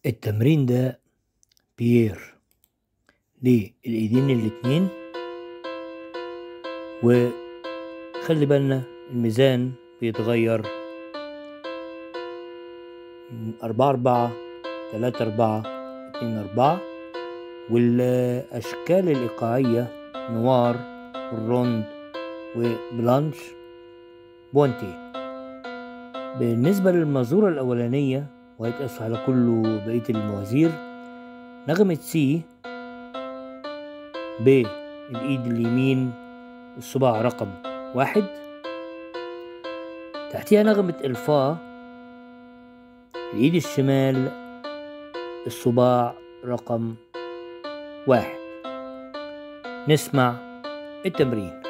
التمرين ده بيير للإيدين الاتنين وخلي بالنا الميزان بيتغير أربعة أربعة تلاتة أربعة اتنين أربعة والأشكال الإيقاعية نوار والروند وبلانش بونتي بالنسبة للمزورة الأولانية وهيتقاس على كل بقية الموازير نغمة سي بالإيد اليمين الصباع رقم واحد تحتيها نغمة الفا الإيد الشمال الصباع رقم واحد نسمع التمرين